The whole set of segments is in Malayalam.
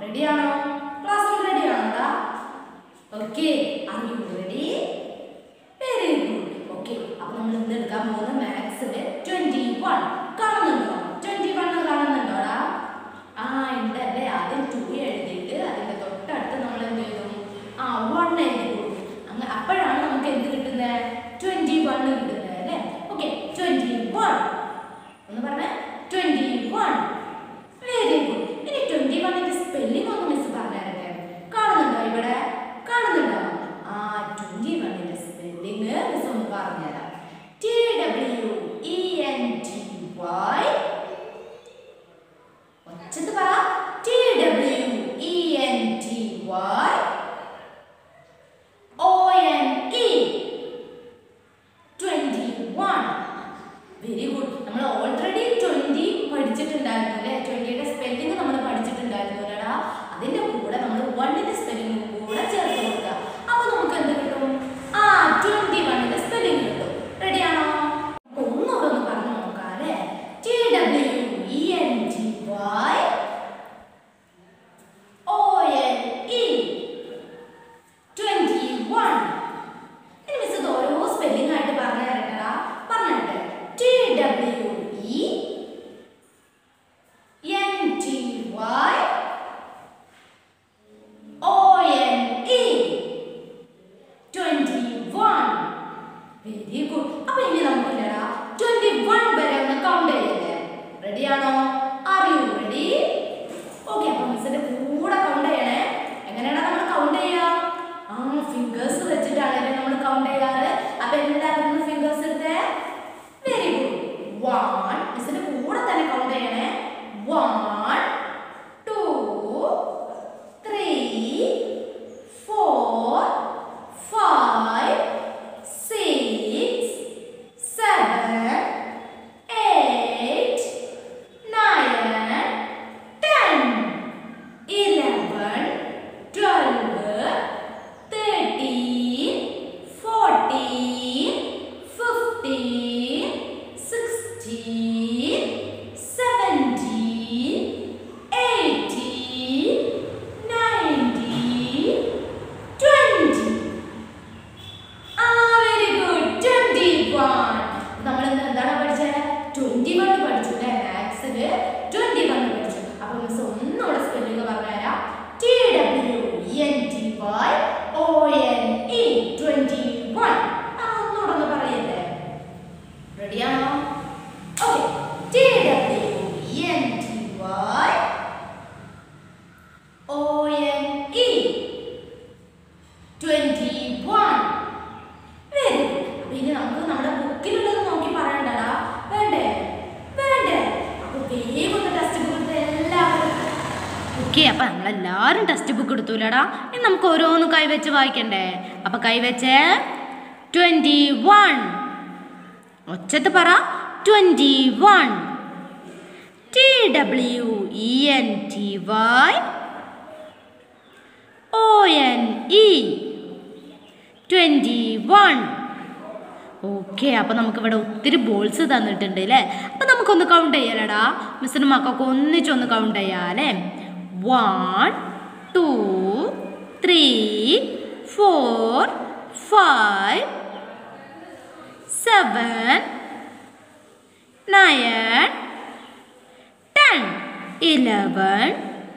റെഡിയാണോ ക്ലാസ് റൂം റെഡിയാണോടാ okay are you ready very good okay അപ്പൊ നമ്മൾ ഇന്ന് എടുക്കാൻ പോകുന്ന മാത്സില് ട്വന്റി വൺ കാണുന്നുണ്ടോ ട്വന്റി വൺ കാണുന്നുണ്ടോടാ ആ ഉണ്ട് അല്ലേ ആദ്യം ടു എഴുതിയിട്ട് അതിന്റെ തൊട്ടടുത്ത് നമ്മൾ എന്ത് ചെയ്തു ആ വൺ എഴുതി കൊടുക്കും അങ്ങ് അപ്പോഴാണ് നമുക്ക് എന്ത് കിട്ടുന്നത് ട്വന്റി വൺ കിട്ടുന്നത് അല്ലേ ഓക്കെ ട്വന്റി വൺ ഒന്ന് പറഞ്ഞേ ട്വന്റി വൺ വെരി ഗുഡ് ഇനി ട്വന്റി വണ്ണിന്റെ സ്പെല്ലിംഗ് ഒന്ന് മിസ് പറഞ്ഞുതരട്ടെ കാണുന്നുണ്ടോ ഇവിടെ കാണുന്നുണ്ടോ ആ ട്വന്റി വണ്ണിന്റെ സ്പെല്ലിംഗ് മിസ് ഒന്ന് പറഞ്ഞുതരാം T W E N T Y ഒച്ചത്ത് പറ T W E N T Y O N E twenty one very good നമ്മൾ ഓൾറെഡി ട്വന്റി പഠിച്ചിട്ടുണ്ടായിരുന്നു അല്ലേ ട്വന്റിയുടെ സ്പെല്ലിംഗ് നമ്മൾ പഠിച്ചിട്ടുണ്ടായിരുന്നു അല്ലടാ അതിന്റെ കൂടെ നമ്മൾ വണ്ണിന്റെ സ്പെല്ലിംഗ് കൂടെ ചേർത്ത് കൊടുക്കുക അപ്പൊ നമുക്ക് എന്ത് കിട്ടും ആ ട്വന്റി വണ്ണിന്റെ സ്പെല്ലിംഗ് കിട്ടും റെഡിയാണോ ഒന്നുകൂടെ ഒന്ന് പറഞ്ഞു നോക്കാം അല്ലേ T W E N T Y O N E twenty one ഇനി മിസ് ഇത് ഓരോ സ്പെല്ലിംഗ് ആയിട്ട് പറഞ്ഞു തരട്ടടാ പറഞ്ഞിട്ട് T W E N T Y O N E twenty one very good അപ്പൊ ഇനി നമുക്കില്ലടാ ട്വന്റി വൺ വരെ ഒന്ന് കൗണ്ട് ചെയ്യല്ലേ റെഡിയാണോ ആർ യു റെഡി ഓക്കെ അപ്പൊ മിസ്സിന്റെ കൂടെ കൗണ്ട് ചെയ്യണേ എങ്ങനെയാണ് നമ്മൾ കൗണ്ട് ചെയ്യുക ആ ഫിംഗേഴ്സ് വെച്ചിട്ടാണല്ലേ നമ്മൾ കൗണ്ട് ചെയ്യാറ് അപ്പൊ എല്ലാവരും ഫിംഗേഴ്സ് എടുത്തേ വെരി ഗുഡ് വൺ മിസ്സിന്റെ കൂടെ തന്നെ കൗണ്ട് ചെയ്യണേ one two three four five six seven eight nine ten eleven twelve thirteen fourteen fifteen sixteen seventeen eighteen nineteen twenty ആ വെരി ഗുഡ് ട്വന്റി വൺ നമ്മൾ ഇന്ന് എന്താണ് പഠിച്ചത് ട്വന്റി വൺ പഠിച്ചു അല്ലേ മാത്സില് ട്വന്റി വൺ പഠിച്ചു അപ്പൊ മിസ് ഒന്നുകൂടെ സ്പെല്ലിംഗ് പറഞ്ഞുതരാം T W N T Y O N E twenty one ആ ഒന്നുകൂടെ ഒന്ന് പറയല്ലേ റെഡിയാണോ okay T W N T Y O N E twenty one very good അപ്പൊ ഇനി നമുക്ക് നമ്മുടെ ബുക്കിലുള്ളത് നോക്കി പറയണ്ടടാ വേണ്ടേ വേണ്ടേ അപ്പൊ വേഗം ഒന്ന് ടെക്സ്റ്റ് ബുക്ക് എടുത്ത് എല്ലാവരും ഓക്കെ അപ്പൊ നമ്മളെല്ലാരും ടെക്സ്റ്റ് ബുക്ക് എടുത്തൂലടാ ഇനി നമുക്ക് ഓരോന്ന് കൈവച്ച് വായിക്കണ്ടേ അപ്പൊ കൈവച്ച് ട്വന്റി വൺ ഒച്ചത്ത് പറ twenty one T W E N T Y O N E twenty one okay അപ്പോൾ നമുക്കിവിടെ ഒത്തിരി ബോൾസ് തന്നിട്ടുണ്ട് അല്ലേ അപ്പം നമുക്കൊന്ന് കൗണ്ട് ചെയ്യാലടാ മിസ്സിന് മക്കൾക്ക് ഒന്നിച്ചൊന്ന് കൗണ്ട് ചെയ്യാം അല്ലേ one two three four five seven nine ten eleven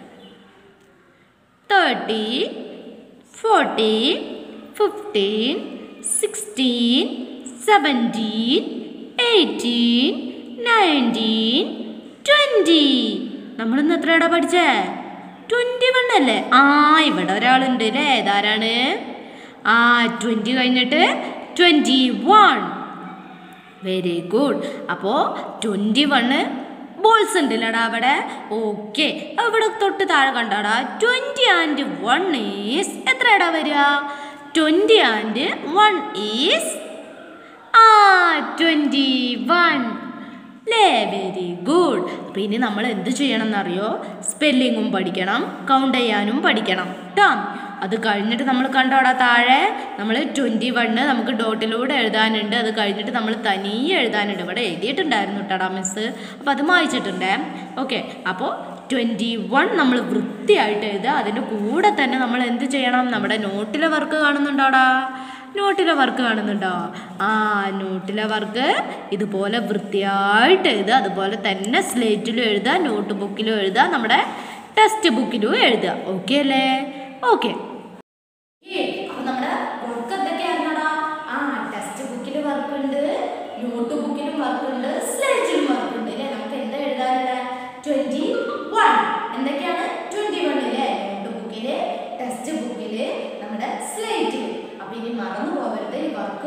thirty fourteen fifteen sixteen seventeen eighteen nineteen twenty നമ്മളിന്ന് എത്രയാടാ പഠിച്ചേ ട്വൻറ്റി വൺ അല്ലേ ആ ഇവിടെ ഒരാളുണ്ട് അല്ലേ ഇതാരാണ് ആ ട്വൻറ്റി കഴിഞ്ഞിട്ട് ട്വൻറ്റി വൺ വെരി ഗുഡ് അപ്പോൾ ട്വൻറ്റി വണ്ണ് ബോൾസ് ഉണ്ടല്ലടാ അവിടെ ഓക്കെ അവിടെ തൊട്ട് താഴെ കണ്ടാടാ ട്വൻറ്റി ആൻഡ് വൺ ഈസ് എത്രയാടാ വരിക ട്വൻറ്റി ആൻഡ് വൺ ഈസ് ആ ട്വൻറ്റി വൺ ലേ വെരി ഗുഡ് അപ്പം ഇനി നമ്മൾ എന്ത് ചെയ്യണം എന്നറിയോ സ്പെല്ലിങ്ങും പഠിക്കണം കൗണ്ട് ചെയ്യാനും പഠിക്കണം കേട്ടോ അത് കഴിഞ്ഞിട്ട് നമ്മൾ കണ്ടോടാ താഴെ നമ്മൾ ട്വൻറ്റി വണ്ണ് നമുക്ക് ഡോട്ടിലൂടെ എഴുതാനുണ്ട് അത് കഴിഞ്ഞിട്ട് നമ്മൾ തനിയെ എഴുതാനുണ്ട് ഇവിടെ എഴുതിയിട്ടുണ്ടായിരുന്നു കേട്ടാടാ മിസ് അപ്പോൾ അത് വായിച്ചിട്ടുണ്ടേ ഓക്കെ അപ്പോൾ ട്വൻറ്റി വൺ നമ്മൾ വൃത്തിയായിട്ട് എഴുതുക അതിൻ്റെ കൂടെ തന്നെ നമ്മൾ എന്ത് ചെയ്യണം നമ്മുടെ നോട്ടിലെ വർക്ക് കാണുന്നുണ്ടോടാ നോട്ടിലെ വർക്ക് കാണുന്നുണ്ടോ ആ നോട്ടിലെ വർക്ക് ഇതുപോലെ വൃത്തിയായിട്ട് എഴുതുക അതുപോലെ തന്നെ സ്ലേറ്റിലും എഴുതുക നോട്ട് ബുക്കിലും എഴുതുക നമ്മുടെ ടെക്സ്റ്റ് ബുക്കിലും എഴുതുക ഓക്കെ അല്ലേ ഓക്കെ അപ്പൊ നമ്മുടെ വർക്ക് എന്തൊക്കെയായിരുന്നടാ ആ ടെക്സ്റ്റ് ബുക്കിൽ വർക്ക് ഉണ്ട് നോട്ട് ബുക്കിലും വർക്ക് ഉണ്ട് സ്ലേറ്റിലും വർക്ക് ഉണ്ട് അല്ലേ നമുക്ക് എന്താ എഴുതാനുള്ള ട്വന്റി വൺ എന്തൊക്കെയാണ് ട്വന്റി വൺ അല്ലേ നോട്ട് ബുക്കില് ടെക്സ്റ്റ് ബുക്കില് നമ്മുടെ സ്ലേറ്റില് അപ്പൊ ഇനി മറന്നു പോകരുത് ഈ വർക്ക്